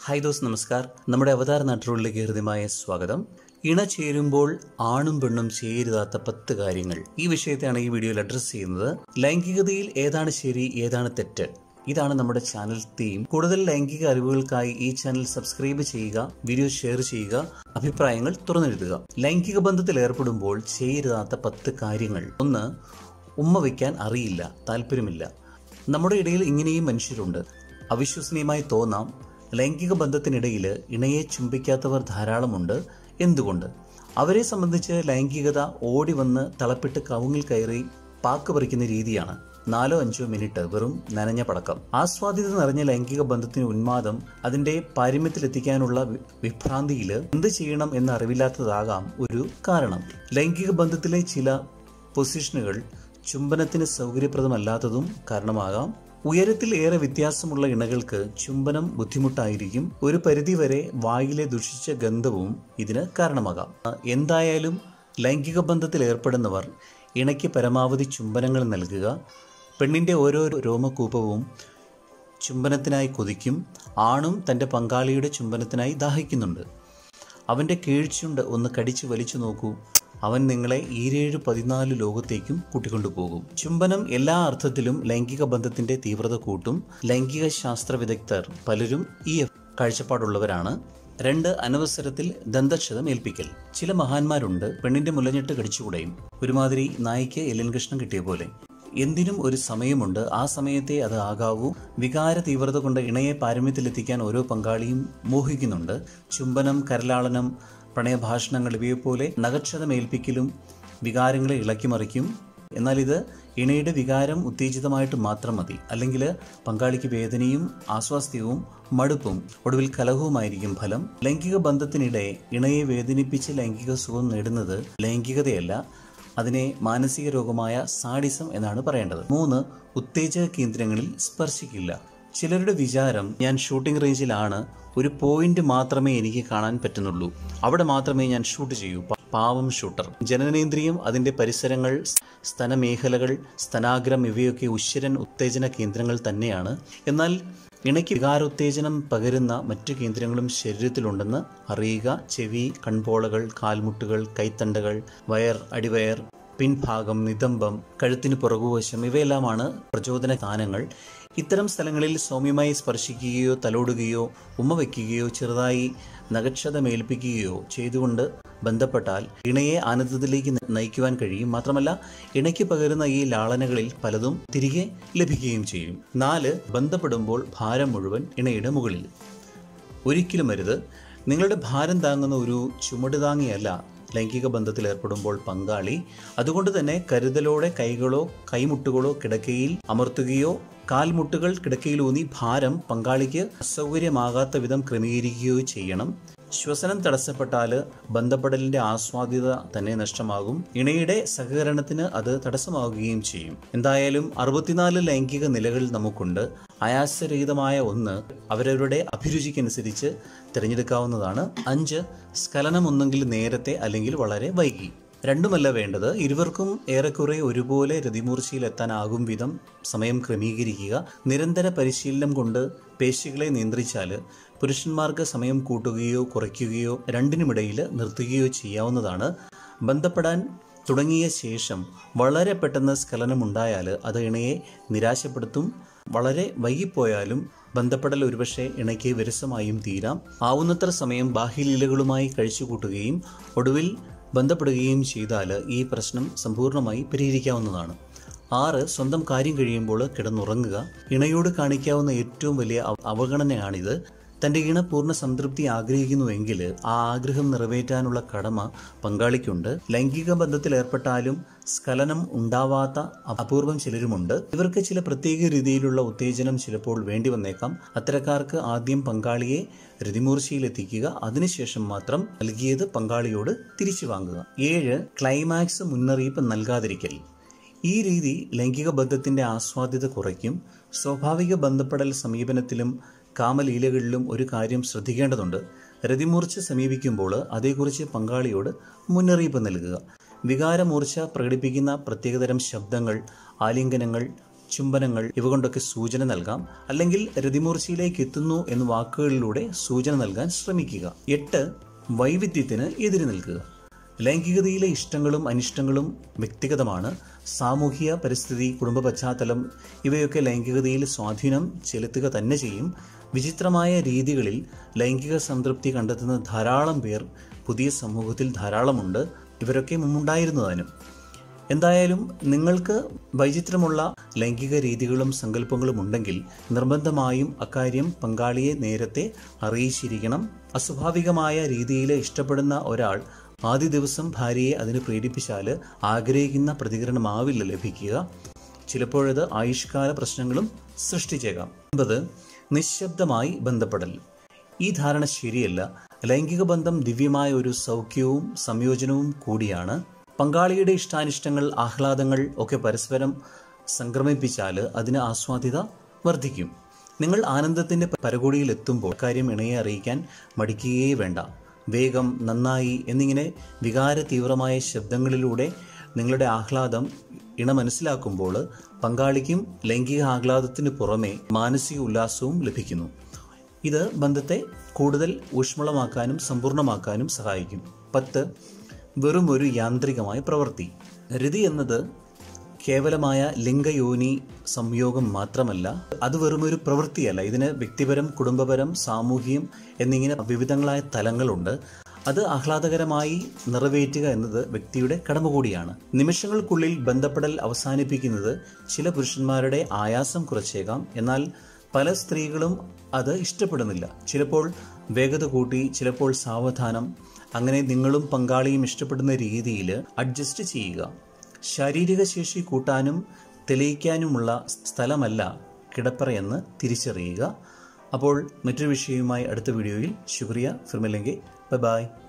hi those നമസ്കാർ നമ്മുടെ അവതാര നാട്ടുകളിലേക്ക് ഹൃദ്യമായ സ്വാഗതം ഇണ ചേരുമ്പോൾ ആണും പെണ്ണും ചേരുതാത്ത പത്ത് കാര്യങ്ങൾ ഈ വിഷയത്തെയാണ് ഈ വീഡിയോയിൽ അഡ്രസ്സ് ചെയ്യുന്നത് ലൈംഗികതയിൽ ഏതാണ് ശരി ഏതാണ് തെറ്റ് ഇതാണ് നമ്മുടെ ചാനൽ തീം കൂടുതൽ ലൈംഗിക അറിവുകൾക്കായി ഈ ചാനൽ സബ്സ്ക്രൈബ് ചെയ്യുക വീഡിയോ ഷെയർ ചെയ്യുക അഭിപ്രായങ്ങൾ തുറന്നെഴുതുക ലൈംഗിക ബന്ധത്തിൽ ഏർപ്പെടുമ്പോൾ ചെയ്യരുതാത്ത പത്ത് കാര്യങ്ങൾ ഒന്ന് ഉമ്മ വയ്ക്കാൻ അറിയില്ല താല്പര്യമില്ല നമ്മുടെ ഇടയിൽ ഇങ്ങനെയും മനുഷ്യരുണ്ട് അവിശ്വസനീയമായി തോന്നാം ലൈംഗിക ബന്ധത്തിനിടയിൽ ഇണയെ ചുംബിക്കാത്തവർ ധാരാളമുണ്ട് എന്തുകൊണ്ട് അവരെ സംബന്ധിച്ച് ലൈംഗികത ഓടി വന്ന് തളപ്പിട്ട് കവുങ്ങിൽ കയറി പാക്ക് പറിക്കുന്ന രീതിയാണ് നാലോ അഞ്ചോ മിനിറ്റ് വെറും നനഞ്ഞ പടക്കം ആസ്വാദ്യത നിറഞ്ഞ ലൈംഗിക ബന്ധത്തിന് ഉന്മാദം അതിന്റെ പാരമ്യത്തിലെത്തിക്കാനുള്ള വി- വിഭ്രാന്തിയിൽ എന്ത് ചെയ്യണം എന്ന് അറിവില്ലാത്തതാകാം ഒരു കാരണം ലൈംഗിക ബന്ധത്തിലെ ചില പൊസിഷനുകൾ ചുംബനത്തിന് സൗകര്യപ്രദമല്ലാത്തതും കാരണമാകാം ഉയരത്തിൽ ഏറെ വ്യത്യാസമുള്ള ഇണകൾക്ക് ചുംബനം ബുദ്ധിമുട്ടായിരിക്കും ഒരു പരിധിവരെ വായിലെ ദുഷിച്ച ഗന്ധവും ഇതിന് കാരണമാകാം എന്തായാലും ലൈംഗിക ബന്ധത്തിൽ ഏർപ്പെടുന്നവർ ഇണയ്ക്ക് പരമാവധി ചുംബനങ്ങൾ നൽകുക പെണ്ണിന്റെ ഓരോ രോമകൂപവും ചുംബനത്തിനായി കൊതിക്കും ആണും തന്റെ പങ്കാളിയുടെ ചുംബനത്തിനായി ദാഹിക്കുന്നുണ്ട് അവന്റെ കീഴ്ച്ചുണ്ട് ഒന്ന് കടിച്ചു വലിച്ചു നോക്കൂ അവൻ നിങ്ങളെ ഈരേഴ് പതിനാല് ലോകത്തേക്കും കൂട്ടിക്കൊണ്ടുപോകും ചുംബനം എല്ലാ അർത്ഥത്തിലും ലൈംഗിക ബന്ധത്തിന്റെ തീവ്രത കൂട്ടും ലൈംഗിക ശാസ്ത്ര വിദഗ്ധർ പലരും ഈ കാഴ്ചപ്പാടുള്ളവരാണ് രണ്ട് അനവസരത്തിൽ ദന്തക്ഷതം ഏൽപ്പിക്കൽ ചില മഹാന്മാരുണ്ട് പെണ്ണിന്റെ മുലഞ്ഞിട്ട് കടിച്ചുകൂടെയും ഒരുമാതിരി നായിക്ക് എല്ലിൻ കൃഷ്ണൻ കിട്ടിയ പോലെ എന്തിനും ഒരു സമയമുണ്ട് ആ സമയത്തെ അത് ആകാവൂ വികാര തീവ്രത കൊണ്ട് ഇണയെ പാരമ്യത്തിലെത്തിക്കാൻ ഓരോ പങ്കാളിയും മോഹിക്കുന്നുണ്ട് ചുംബനം കരലാളനം പ്രണയഭാഷണങ്ങൾ ഇവയെപ്പോലെ നഗക്ഷതമേൽപ്പിക്കലും വികാരങ്ങളെ ഇളക്കിമറിക്കും എന്നാൽ ഇത് ഇണയുടെ വികാരം ഉത്തേജിതമായിട്ട് മാത്രം മതി അല്ലെങ്കിൽ പങ്കാളിക്ക് വേദനയും ആസ്വാസ്ഥ്യവും മടുപ്പും ഒടുവിൽ കലഹവുമായിരിക്കും ഫലം ലൈംഗിക ബന്ധത്തിനിടെ ഇണയെ വേദനിപ്പിച്ച് ലൈംഗിക സുഖം നേടുന്നത് ലൈംഗികതയല്ല അതിനെ മാനസിക രോഗമായ സാഡിസം എന്നാണ് പറയേണ്ടത് മൂന്ന് ഉത്തേജക കേന്ദ്രങ്ങളിൽ സ്പർശിക്കില്ല ചിലരുടെ വിചാരം ഞാൻ ഷൂട്ടിംഗ് റേഞ്ചിലാണ് ഒരു പോയിന്റ് മാത്രമേ എനിക്ക് കാണാൻ പറ്റുന്നുള്ളൂ അവിടെ മാത്രമേ ഞാൻ ഷൂട്ട് ചെയ്യൂ പ- പാവം ഷൂട്ടർ ജനനേന്ദ്രിയം അതിന്റെ പരിസരങ്ങൾ സ്തനമേഖലകൾ സ്തനാഗ്രം ഇവയൊക്കെ ഉശ്വരൻ ഉത്തേജന കേന്ദ്രങ്ങൾ തന്നെയാണ് എന്നാൽ ഇണയ്ക്ക് വികാരോത്തേജനം പകരുന്ന മറ്റു കേന്ദ്രങ്ങളും ശരീരത്തിലുണ്ടെന്ന് അറിയുക ചെവി കൺപോളകൾ കാൽമുട്ടുകൾ കൈത്തണ്ടകൾ വയർ അടിവയർ പിൻഭാഗം നിതംബം കഴുത്തിന് പുറകുവശം ഇവയെല്ലാമാണ് പ്രചോദന സ്ഥാനങ്ങൾ ഇത്തരം സ്ഥലങ്ങളിൽ സൗമ്യമായി സ്പർശിക്കുകയോ തലോടുകയോ ഉമ്മ വയ്ക്കുകയോ ചെറുതായി നഗക്ഷതമേൽപ്പിക്കുകയോ ചെയ്തുകൊണ്ട് ബന്ധപ്പെട്ടാൽ ഇണയെ ആനന്ദത്തിലേക്ക് ന- നയിക്കുവാൻ കഴിയും മാത്രമല്ല ഇണയ്ക്ക് പകരുന്ന ഈ ലാളനകളിൽ പലതും തിരികെ ലഭിക്കുകയും ചെയ്യും നാല് ബന്ധപ്പെടുമ്പോൾ ഭാരം മുഴുവൻ ഇണയുടെ മുകളിൽ ഒരിക്കലും അരുത് നിങ്ങളുടെ ഭാരം താങ്ങുന്ന ഒരു ചുമട് താങ്ങിയല്ല ലൈംഗിക ബന്ധത്തിൽ ഏർപ്പെടുമ്പോൾ പങ്കാളി അതുകൊണ്ട് തന്നെ കരുതലോടെ കൈകളോ കൈമുട്ടുകളോ കിടക്കയിൽ അമർത്തുകയോ കാൽമുട്ടുകൾ കിടക്കയിലൂന്നി ഭാരം പങ്കാളിക്ക് അസൗകര്യമാകാത്ത വിധം ക്രമീകരിക്കുകയോ ചെയ്യണം ശ്വസനം തടസ്സപ്പെട്ടാൽ ബന്ധപ്പെടലിന്റെ ആസ്വാദ്യത തന്നെ നഷ്ടമാകും ഇണയുടെ സഹകരണത്തിന് അത് തടസ്സമാവുകയും ചെയ്യും എന്തായാലും അറുപത്തിനാല് ലൈംഗിക നിലകൾ നമുക്കുണ്ട് ആയാസരഹിതമായ ഒന്ന് അവരവരുടെ അഭിരുചിക്കനുസരിച്ച് തിരഞ്ഞെടുക്കാവുന്നതാണ് അഞ്ച് സ്ഖലനം ഒന്നെങ്കിൽ നേരത്തെ അല്ലെങ്കിൽ വളരെ വൈകി രണ്ടുമല്ല വേണ്ടത് ഇരുവർക്കും ഏറെക്കുറെ ഒരുപോലെ രതിമൂർച്ചയിലെത്താനാകും വിധം സമയം ക്രമീകരിക്കുക നിരന്തര പരിശീലനം കൊണ്ട് പേശികളെ നിയന്ത്രിച്ചാൽ പുരുഷന്മാർക്ക് സമയം കൂട്ടുകയോ കുറയ്ക്കുകയോ രണ്ടിനുമിടയിൽ നിർത്തുകയോ ചെയ്യാവുന്നതാണ് ബന്ധപ്പെടാൻ തുടങ്ങിയ ശേഷം വളരെ പെട്ടെന്ന് സ്ഖലനമുണ്ടായാൽ അത് ഇണയെ നിരാശപ്പെടുത്തും വളരെ വൈകിപ്പോയാലും ബന്ധപ്പെടൽ ഒരുപക്ഷെ ഇണയ്ക്ക് വിരസമായും തീരാം ആവുന്നത്ര സമയം ബാഹ്യലീലകളുമായി കഴിച്ചുകൂട്ടുകയും ഒടുവിൽ ബന്ധപ്പെടുകയും ചെയ്താൽ ഈ പ്രശ്നം സമ്പൂർണ്ണമായി പരിഹരിക്കാവുന്നതാണ് ആറ് സ്വന്തം കാര്യം കഴിയുമ്പോൾ കിടന്നുറങ്ങുക ഇണയോട് കാണിക്കാവുന്ന ഏറ്റവും വലിയ അവ- അവഗണനയാണിത് തൻ്റെ ഇണ പൂർണ്ണ സംതൃപ്തി ആഗ്രഹിക്കുന്നുവെങ്കിൽ ആ ആഗ്രഹം നിറവേറ്റാനുള്ള കടമ പങ്കാളിക്കുണ്ട് ലൈംഗിക ബന്ധത്തിൽ ഏർപ്പെട്ടാലും സ്ഖലനം ഉണ്ടാവാത്ത അപൂർവം ചിലരുമുണ്ട് ഇവർക്ക് ചില പ്രത്യേക രീതിയിലുള്ള ഉത്തേജനം ചിലപ്പോൾ വേണ്ടി വന്നേക്കാം അത്തരക്കാർക്ക് ആദ്യം പങ്കാളിയെ രതിമൂർച്ചയിലെത്തിക്കുക അതിനുശേഷം മാത്രം നൽകിയത് പങ്കാളിയോട് തിരിച്ചു വാങ്ങുക ഏഴ് ക്ലൈമാക്സ് മുന്നറിയിപ്പ് നൽകാതിരിക്കൽ ഈ രീതി ലൈംഗിക ബന്ധത്തിന്റെ ആസ്വാദ്യത കുറയ്ക്കും സ്വാഭാവിക ബന്ധപ്പെടൽ സമീപനത്തിലും കാമലീലകളിലും ഒരു കാര്യം ശ്രദ്ധിക്കേണ്ടതുണ്ട് രതിമൂർച്ച സമീപിക്കുമ്പോൾ അതേക്കുറിച്ച് പങ്കാളിയോട് മുന്നറിയിപ്പ് നൽകുക വികാരമൂർച്ച പ്രകടിപ്പിക്കുന്ന പ്രത്യേകതരം ശബ്ദങ്ങൾ ആലിംഗനങ്ങൾ ചുംബനങ്ങൾ ഇവ കൊണ്ടൊക്കെ സൂചന നൽകാം അല്ലെങ്കിൽ രതിമൂർച്ചയിലേക്ക് എത്തുന്നു എന്ന വാക്കുകളിലൂടെ സൂചന നൽകാൻ ശ്രമിക്കുക എട്ട് വൈവിധ്യത്തിന് എതിര് നിൽക്കുക ലൈംഗികതയിലെ ഇഷ്ടങ്ങളും അനിഷ്ടങ്ങളും വ്യക്തിഗതമാണ് സാമൂഹിക പരിസ്ഥിതി കുടുംബ പശ്ചാത്തലം ഇവയൊക്കെ ലൈംഗികതയിൽ സ്വാധീനം ചെലുത്തുക തന്നെ ചെയ്യും വിചിത്രമായ രീതികളിൽ ലൈംഗിക സംതൃപ്തി കണ്ടെത്തുന്ന ധാരാളം പേർ പുതിയ സമൂഹത്തിൽ ധാരാളമുണ്ട് ഇവരൊക്കെ മുമ്പുണ്ടായിരുന്നതിനും എന്തായാലും നിങ്ങൾക്ക് വൈചിത്രമുള്ള ലൈംഗിക രീതികളും സങ്കല്പങ്ങളും ഉണ്ടെങ്കിൽ നിർബന്ധമായും അക്കാര്യം പങ്കാളിയെ നേരത്തെ അറിയിച്ചിരിക്കണം അസ്വാഭാവികമായ രീതിയിൽ ഇഷ്ടപ്പെടുന്ന ഒരാൾ ആദ്യ ദിവസം ഭാര്യയെ അതിന് പ്രേരിപ്പിച്ചാൽ ആഗ്രഹിക്കുന്ന പ്രതികരണമാവില്ല ലഭിക്കുക ചിലപ്പോഴത് ആയുഷ്കാല പ്രശ്നങ്ങളും സൃഷ്ടിച്ചേക്കാം ഒമ്പത് നിശബ്ദമായി ബന്ധപ്പെടൽ ഈ ധാരണ ശരിയല്ല ലൈംഗിക ബന്ധം ദിവ്യമായ ഒരു സൗഖ്യവും സംയോജനവും കൂടിയാണ് പങ്കാളിയുടെ ഇഷ്ടാനിഷ്ടങ്ങൾ ആഹ്ലാദങ്ങൾ ഒക്കെ പരസ്പരം സംക്രമിപ്പിച്ചാൽ അതിന് ആസ്വാദ്യത വർദ്ധിക്കും നിങ്ങൾ ആനന്ദത്തിന്റെ പരകോടിയിൽ എത്തുമ്പോൾ കാര്യം ഇണയെ അറിയിക്കാൻ മടിക്കുകയേ വേണ്ട വേഗം നന്നായി എന്നിങ്ങനെ വികാര തീവ്രമായ ശബ്ദങ്ങളിലൂടെ നിങ്ങളുടെ ആഹ്ലാദം ഇണ മനസ്സിലാക്കുമ്പോൾ പങ്കാളിക്കും ലൈംഗിക ആഹ്ലാദത്തിന് പുറമെ മാനസിക ഉല്ലാസവും ലഭിക്കുന്നു ഇത് ബന്ധത്തെ കൂടുതൽ ഊഷ്മളമാക്കാനും സമ്പൂർണ്ണമാക്കാനും സഹായിക്കും പത്ത് വെറും ഒരു യാന്ത്രികമായ പ്രവൃത്തി രതി എന്നത് കേവലമായ ലിംഗയോനി സംയോഗം മാത്രമല്ല അത് വെറും ഒരു പ്രവൃത്തിയല്ല ഇതിന് വ്യക്തിപരം കുടുംബപരം സാമൂഹികം എന്നിങ്ങനെ വിവിധങ്ങളായ തലങ്ങളുണ്ട് അത് ആഹ്ലാദകരമായി നിറവേറ്റുക എന്നത് വ്യക്തിയുടെ കടമ കൂടിയാണ് നിമിഷങ്ങൾക്കുള്ളിൽ ബന്ധപ്പെടൽ അവസാനിപ്പിക്കുന്നത് ചില പുരുഷന്മാരുടെ ആയാസം കുറച്ചേക്കാം എന്നാൽ പല സ്ത്രീകളും അത് ഇഷ്ടപ്പെടുന്നില്ല ചിലപ്പോൾ വേഗത കൂട്ടി ചിലപ്പോൾ സാവധാനം അങ്ങനെ നിങ്ങളും പങ്കാളിയും ഇഷ്ടപ്പെടുന്ന രീതിയിൽ അഡ്ജസ്റ്റ് ചെയ്യുക ശാരീരിക ശേഷി കൂട്ടാനും തെളിയിക്കാനുമുള്ള സ്ഥലമല്ല കിടപ്പറയെന്ന് തിരിച്ചറിയുക അപ്പോൾ മറ്റൊരു വിഷയവുമായി അടുത്ത വീഡിയോയിൽ ശുക്രിയ ഫിർമില്ലെങ്കിൽ ബൈ ബൈ